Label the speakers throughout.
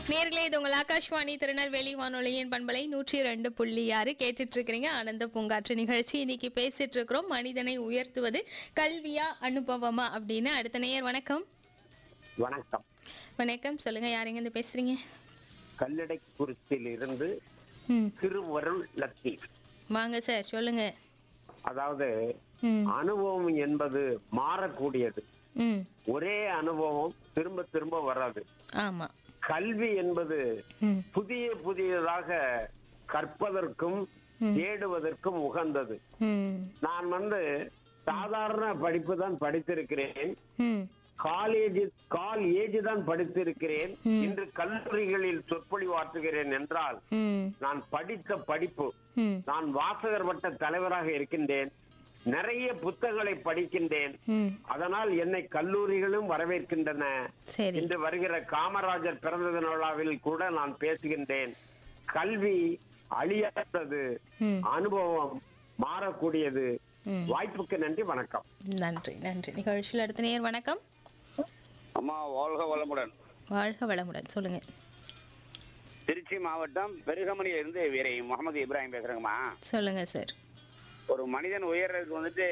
Speaker 1: நேர்களே இது உங்கள் ஆகாஷ்வாணி திருநெல்வேலி வானொலியின் பண்பலை நூற்றி ரெண்டு புள்ளி ஆறு கேட்டுட்டு இருக்கிறீங்க ஆனந்த பூங்காற்று நிகழ்ச்சி இன்னைக்கு பேசிட்டு இருக்கிறோம் மனிதனை உயர்த்துவது கல்வியா அனுபவமா அப்படின்னு அடுத்த நேயர் வணக்கம்
Speaker 2: வணக்கம்
Speaker 1: வணக்கம் சொல்லுங்க யாருங்க இருந்து பேசுறீங்க
Speaker 2: கல்லடை குறிச்சியில் இருந்து
Speaker 1: ம்
Speaker 2: திருவருள் லத்தீப்
Speaker 1: வாங்க சார் சொல்லுங்க
Speaker 2: அதாவது
Speaker 1: ம்
Speaker 2: அனுபவம் என்பது மாறக்கூடியது
Speaker 1: ம்
Speaker 2: ஒரே அனுபவம் திரும்ப திரும்ப வராது
Speaker 1: ஆமா
Speaker 2: கல்வி என்பது
Speaker 1: ம்
Speaker 2: புதிய புதியதாக கற்பதற்கும் தேடுவதற்கும் உகந்தது
Speaker 1: ம்
Speaker 2: நான் வந்து சாதாரண படிப்பு தான் படித்திருக்கிறேன்
Speaker 1: ம்
Speaker 2: காலேஜ் கால் ஏஜ் தான் படித்திருக்கிறேன் இன்று கல்லூரிகளில் சொற்பொழிவாற்றுகிறேன் என்றால்
Speaker 1: ம்
Speaker 2: நான் படித்த படிப்பு
Speaker 1: ம்
Speaker 2: நான் வாசகர் வட்ட தலைவராக இருக்கின்றேன் நிறைய புத்தகங்களை படிக்கின்றேன்
Speaker 1: ம்
Speaker 2: அதனால் என்னை கல்லூரிகளும் வரவேற்கின்றன
Speaker 1: சரி
Speaker 2: இன்று வருகிற காமராஜர் பிறந்த தின விழாவில் கூட நான் பேசுகின்றேன் கல்வி அழியாதது
Speaker 1: ம்
Speaker 2: அனுபவம் மாறக்கூடியது
Speaker 1: ம்.
Speaker 2: வாய்ப்புக்கு நன்றி வணக்கம்
Speaker 1: நன்றி நன்றி நிகழ்ச்சியில் அடுத்த நேயர் வணக்கம்
Speaker 3: அம்மா வாழ்க வளமுடன்
Speaker 1: வாழ்க வளமுடன் சொல்லுங்க
Speaker 3: திருச்சி மாவட்டம் பெருகமணியில இருந்து வீரை முகமது இப்ராஹிம் பேசுறேங்கம்மா
Speaker 1: சொல்லுங்க சார்
Speaker 3: ஒரு மனிதன் உயர்றதுக்கு வந்துட்டு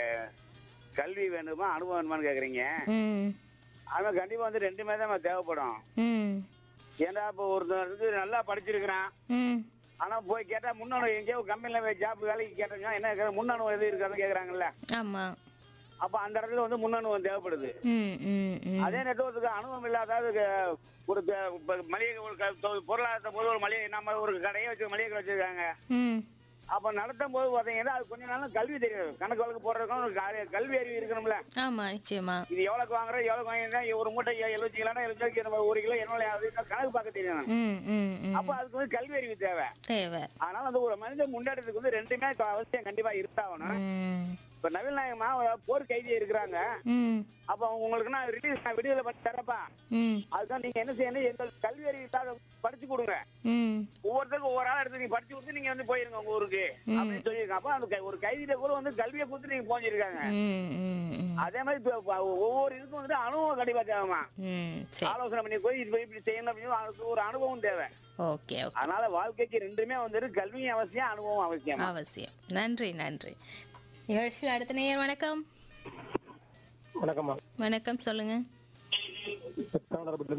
Speaker 3: கல்வி வேணுமா அனுபவம் வேணுமான்னு கேக்குறீங்க
Speaker 1: ம்
Speaker 3: அவன் கண்டிப்பா வந்து ரெண்டுமே தான் தேவைப்படும்
Speaker 1: ம்
Speaker 3: ஏன்னா இப்போ ஒருத்தன் வந்து நல்லா படிச்சிருக்கிறான்
Speaker 1: ம்
Speaker 3: ஆனா போய் கேட்டா முன்னணு எங்கேயோ கம்பெனில ஜாப் வேலைக்கு கேட்டாங்க என்ன கேக்குற முன்னணு எது இருக்காதுன்னு கேக்குறாங்கல்ல
Speaker 1: ஆமா
Speaker 3: அப்ப அந்த இடத்துல வந்து முன்னணுவம் தேவைப்படுது
Speaker 1: ம் ம் ம்
Speaker 3: அதே நெட்வொர்க்கு அனுபவம் இல்லாத அதாவது ஒரு த- இப்ப மளிகை ஒரு க- தொ- பொருளாதாரத்தை போது ஒரு மளிகை நம்ம ஒரு கடையை வச்சு மளிகை கடை வச்சிருக்காங்க
Speaker 1: ம்
Speaker 3: அப்ப நடத்தும் போது பாத்தீங்கன்னா அது கொஞ்ச நாளும் கல்வி தெரியாது கணக்கு வழக்கு போடுறதுக்கும் ஒரு கா- கல்வி அறிவு இருக்கணும்ல
Speaker 1: ஆமா நிச்சயமா
Speaker 3: இது எவ்வளவுக்கு வாங்குறோம் எவ்வளவு வாங்கினா ஒரு மூட்டை எழுபத்தி கிலோ எழுபத்தி நம்ம ஒரு கிலோ என்ன அது கணக்கு பார்க்க தெரியும்
Speaker 1: ம் ம் ம்
Speaker 3: அப்ப அதுக்கு வந்து கல்வி அறிவு தேவை
Speaker 1: தேவை
Speaker 3: அதனால அந்த ஒரு மனிதன் முன்னேற்றத்துக்கு வந்து ரெண்டுமே அவசியம் கண்டிப்பா இருந்தாகணும்
Speaker 1: ம்
Speaker 3: இப்ப நவீன நாயகமா போர் கைதியா இருக்கிறாங்க
Speaker 1: ம்
Speaker 3: அப்ப உங்களுக்கு நான் ரிலீஸ் நான் விடுதலை பண்ணி தரப்பா
Speaker 1: ம்
Speaker 3: அதுதான் நீங்க என்ன செய்யணும் எங்களுக்கு கல்வி அறிவு படிச்சு கொடுங்க
Speaker 1: ம்
Speaker 3: ஒவ்வொருத்தருக்கும் ஒவ்வொரு ஆள் எடுத்து நீங்க படிச்சு கொடுத்து நீங்க வந்து போயிருங்க உங்க ஊருக்கு அப்படின்னு சொல்லியிருக்காங்க அப்ப அந்த க- ஒரு கைதியில கூட வந்து கல்வியை கொடுத்து நீங்க போஞ்சிருக்காங்க
Speaker 1: ம் ம் ம்
Speaker 3: அதே மாதிரி இப்ப ப- ஒவ்வொரு இதுக்கும் வந்துட்டு அனுபவம் கண்டிப்பா தேவைமா
Speaker 1: ம் சரி
Speaker 3: ஆலோசனை பண்ணி போய் இது போய் இப்படி செய்யணும் அப்படின்னு அதுக்கு ஒரு அனுபவம் தேவை
Speaker 1: ஓகே ஓகே
Speaker 3: அதனால வாழ்க்கைக்கு ரெண்டுமே வந்துட்டு கல்வியும் அவசியம் அனுபவம் அவசியம்
Speaker 1: அவசியம் நன்றி நன்றி நிகழ்ச்சியில் அடுத்த நேயர் வணக்கம்
Speaker 2: வணக்கம்மா
Speaker 1: வணக்கம் சொல்லுங்க